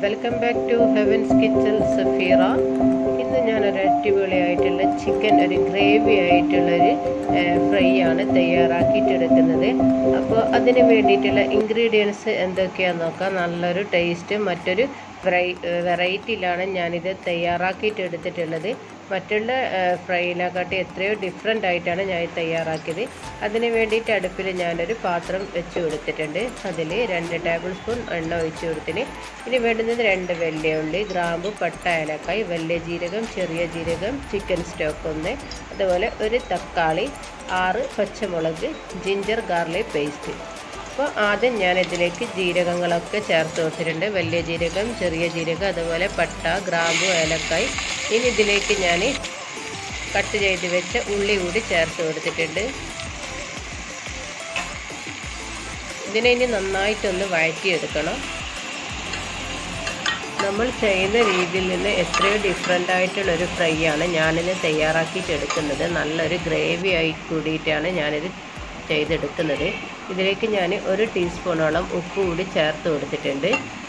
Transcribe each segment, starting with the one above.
welcome back to Heavens Kitchen Safeera ഇന്ന് ഞാനൊരു അടിപൊളിയായിട്ടുള്ള ചിക്കൻ ഒരു ഗ്രേവി ആയിട്ടുള്ളൊരു ഫ്രൈ ആണ് തയ്യാറാക്കിയിട്ടെടുക്കുന്നത് അപ്പോൾ അതിന് വേണ്ടിയിട്ടുള്ള ഇൻഗ്രീഡിയൻസ് എന്തൊക്കെയാണെന്ന് നോക്കാം നല്ലൊരു ടേസ്റ്റ് മറ്റൊരു ഫ്രൈ വെറൈറ്റിയിലാണ് ഞാനിത് തയ്യാറാക്കിയിട്ട് എടുത്തിട്ടുള്ളത് മറ്റുള്ള ഫ്രൈനെക്കാട്ടി എത്രയോ ഡിഫറെൻ്റ് ആയിട്ടാണ് ഞാൻ ഇത് തയ്യാറാക്കിയത് അതിന് വേണ്ടിയിട്ട് അടുപ്പിൽ ഞാനൊരു പാത്രം വെച്ച് കൊടുത്തിട്ടുണ്ട് അതിൽ രണ്ട് ടേബിൾ സ്പൂൺ എണ്ണ ഒഴിച്ച് കൊടുത്തിന് ഇനി വേണ്ടുന്നത് രണ്ട് വലിയ ഉള്ളി ഗ്രാമ്പു പട്ട ഏലക്കായ് വലിയ ജീരകം ചെറിയ ജീരകം ചിക്കൻ സ്റ്റോക്ക് ഒന്ന് അതുപോലെ ഒരു തക്കാളി ആറ് പച്ചമുളക് ജിഞ്ചർ ഗാർലിക് പേസ്റ്റ് അപ്പോൾ ആദ്യം ഞാൻ ഇതിലേക്ക് ജീരകങ്ങളൊക്കെ ചേർത്ത് കൊടുത്തിട്ടുണ്ട് വലിയ ജീരകം ചെറിയ ജീരകം അതുപോലെ പട്ട ഗ്രാമ്പു ഏലക്കായ് ഇനി ഇതിലേക്ക് ഞാൻ കട്ട് ചെയ്ത് വെച്ച ഉള്ളി കൂടി ചേർത്ത് കൊടുത്തിട്ടുണ്ട് ഇതിനെ ഇനി നന്നായിട്ടൊന്ന് വഴറ്റിയെടുക്കണം നമ്മൾ ചെയ്യുന്ന രീതിയിൽ നിന്ന് എത്രയോ ഡിഫറെൻ്റ് ആയിട്ടുള്ളൊരു ഫ്രൈ ആണ് ഞാനിത് തയ്യാറാക്കിയിട്ടെടുക്കുന്നത് നല്ലൊരു ഗ്രേവി ആയി കൂടിയിട്ടാണ് ഞാനിത് ചെയ്തെടുക്കുന്നത് ഇതിലേക്ക് ഞാൻ ഒരു ടീസ്പൂണോളം ഉപ്പ് കൂടി ചേർത്ത് കൊടുത്തിട്ടുണ്ട്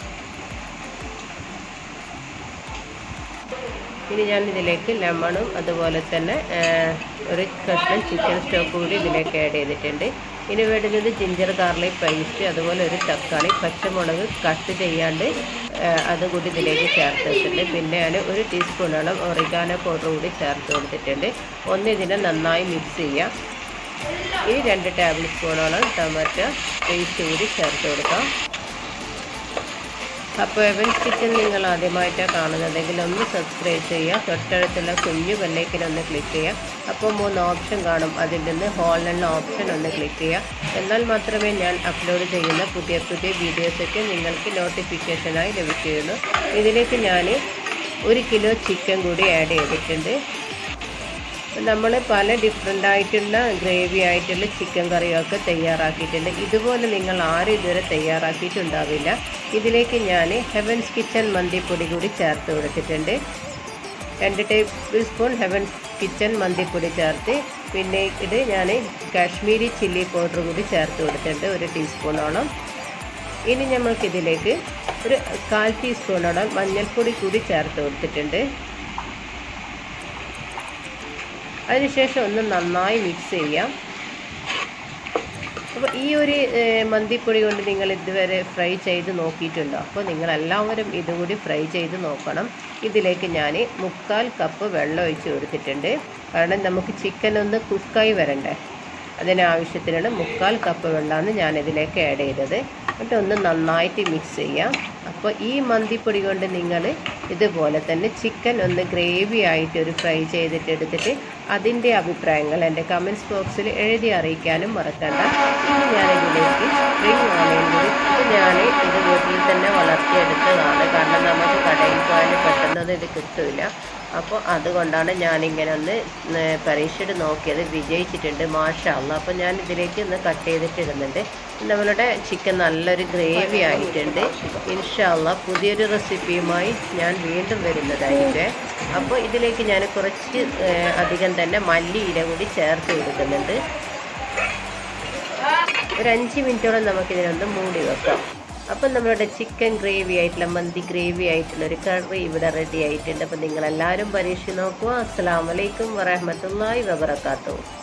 ഇനി ഞാൻ ഇതിലേക്ക് ലെമണും അതുപോലെ തന്നെ ഒരു കഷ്ണം ചിക്കൻ സ്റ്റോക്ക് കൂടി ഇതിലേക്ക് ആഡ് ചെയ്തിട്ടുണ്ട് ഇനി വേണ്ടുന്നത് ജിഞ്ചർ ഗാർലിക് പേസ്റ്റ് അതുപോലെ ഒരു തക്കാളി പച്ചമുളക് കട്ട് ചെയ്യാണ്ട് അതുകൂടി ഇതിലേക്ക് ചേർത്ത് വെച്ചിട്ടുണ്ട് പിന്നെ ഞാൻ ഒരു ടീസ്പൂണോളം ഒറിഗാനോ പൗഡർ കൂടി ചേർത്ത് കൊടുത്തിട്ടുണ്ട് ഒന്ന് ഇതിനെ നന്നായി മിക്സ് ചെയ്യാം ഈ രണ്ട് ടേബിൾ സ്പൂണോളം ടൊമാറ്റോ പേസ്റ്റ് കൂടി ചേർത്ത് കൊടുക്കാം അപ്പോൾ എവൻസ് കിച്ചൺ നിങ്ങൾ ആദ്യമായിട്ടാണ് കാണുന്നതെങ്കിൽ ഒന്ന് സബ്സ്ക്രൈബ് ചെയ്യുക തൊട്ടടുത്തുള്ള കുഞ്ഞു ബെല്ലൈക്കനൊന്ന് ക്ലിക്ക് ചെയ്യുക അപ്പോൾ മൂന്ന് ഓപ്ഷൻ കാണും അതിൽ നിന്ന് ഹോളിലുള്ള ഓപ്ഷൻ ഒന്ന് ക്ലിക്ക് ചെയ്യുക എന്നാൽ മാത്രമേ ഞാൻ അപ്ലോഡ് ചെയ്യുന്ന പുതിയ പുതിയ വീഡിയോസൊക്കെ നിങ്ങൾക്ക് നോട്ടിഫിക്കേഷനായി ലഭിക്കുകയുള്ളൂ ഇതിലേക്ക് ഞാൻ ഒരു കിലോ ചിക്കൻ കൂടി ആഡ് ചെയ്തിട്ടുണ്ട് നമ്മൾ പല ഡിഫറെൻ്റ് ആയിട്ടുള്ള ഗ്രേവി ആയിട്ടുള്ള ചിക്കൻ കറിയൊക്കെ തയ്യാറാക്കിയിട്ടുണ്ട് ഇതുപോലെ നിങ്ങൾ ആരും ഇതുവരെ തയ്യാറാക്കിയിട്ടുണ്ടാവില്ല ഇതിലേക്ക് ഞാൻ ഹെവൻസ് കിച്ചൺ മന്തിപ്പൊടി കൂടി ചേർത്ത് കൊടുത്തിട്ടുണ്ട് രണ്ട് ടേബിൾ സ്പൂൺ ഹെവൻസ് കിച്ചൺ മന്തിപ്പൊടി ചേർത്ത് പിന്നെ ഇത് ഞാൻ കാശ്മീരി ചില്ലി പൗഡർ കൂടി ചേർത്ത് കൊടുത്തിട്ടുണ്ട് ഒരു ടീസ്പൂണോളം ഇനി നമ്മൾക്കിതിലേക്ക് ഒരു കാൽ ടീസ്പൂണോളം മഞ്ഞൾപ്പൊടി കൂടി ചേർത്ത് കൊടുത്തിട്ടുണ്ട് അതിനുശേഷം ഒന്ന് നന്നായി മിക്സ് ചെയ്യാം അപ്പോൾ ഈ ഒരു മന്തിപ്പൊടി കൊണ്ട് നിങ്ങൾ ഇതുവരെ ഫ്രൈ ചെയ്ത് നോക്കിയിട്ടുണ്ടോ അപ്പോൾ നിങ്ങളെല്ലാവരും ഇതുകൂടി ഫ്രൈ ചെയ്ത് നോക്കണം ഇതിലേക്ക് ഞാൻ മുക്കാൽ കപ്പ് വെള്ളം ഒഴിച്ച് കൊടുത്തിട്ടുണ്ട് കാരണം നമുക്ക് ചിക്കൻ ഒന്ന് കുക്കായി വരണ്ടേ അതിനാവശ്യത്തിനുള്ള മുക്കാൽ കപ്പ് വെള്ളമാണ് ഞാനിതിലേക്ക് ആഡ് ചെയ്തത് എന്നിട്ട് ഒന്ന് നന്നായിട്ട് മിക്സ് ചെയ്യാം അപ്പോൾ ഈ മന്തിപ്പൊടി കൊണ്ട് നിങ്ങൾ ഇതുപോലെ തന്നെ ചിക്കൻ ഒന്ന് ഗ്രേവി ആയിട്ട് ഒരു ഫ്രൈ ചെയ്തിട്ട് എടുത്തിട്ട് അതിൻ്റെ അഭിപ്രായങ്ങൾ എൻ്റെ കമൻറ്റ്സ് ബോക്സിൽ എഴുതി അറിയിക്കാനും മറക്കണ്ട ഇനി ഞാനിതിലേക്ക് സ്പ്രിങ് ഓണിയൻ കൂടി ഇത് ഞാൻ ഇത് വീട്ടിൽ തന്നെ വളർത്തിയെടുത്തതാണ് കാരണം നമുക്ക് കടയിൽ പോയാൽ പെട്ടെന്നൊന്നും ഇത് കിട്ടില്ല അപ്പോൾ അതുകൊണ്ടാണ് ഞാനിങ്ങനെ ഒന്ന് പരീക്ഷയിട്ട് നോക്കിയത് വിജയിച്ചിട്ടുണ്ട് മാഷാള്ള അപ്പോൾ ഞാൻ ഇതിലേക്ക് ഒന്ന് കട്ട് ചെയ്തിട്ട് ഇടുന്നുണ്ട് നമ്മളുടെ ചിക്കൻ നല്ലൊരു ഗ്രേവി ആയിട്ടുണ്ട് ഇൻഷാല്ല പുതിയൊരു റെസിപ്പിയുമായി ഞാൻ വീണ്ടും വരുന്നതായിരിക്കും അപ്പോൾ ഇതിലേക്ക് ഞാൻ കുറച്ച് അധികം തന്നെ മല്ലിയില കൂടി ചേർത്ത് കൊടുക്കുന്നുണ്ട് ഒരു അഞ്ച് മിനിറ്റോളം നമുക്കിതിനൊന്ന് മൂടി വെക്കാം അപ്പം നമ്മളുടെ ചിക്കൻ ഗ്രേവി ആയിട്ടുള്ള മന്തി ഗ്രേവി ആയിട്ടുള്ള ഒരു കറി ഇവിടെ റെഡി ആയിട്ടുണ്ട് അപ്പം നിങ്ങളെല്ലാവരും പരീക്ഷിച്ച് നോക്കുക അസ്സാം വലൈക്കും വറഹമത്തല്ലാഹി വബർക്കാത്തു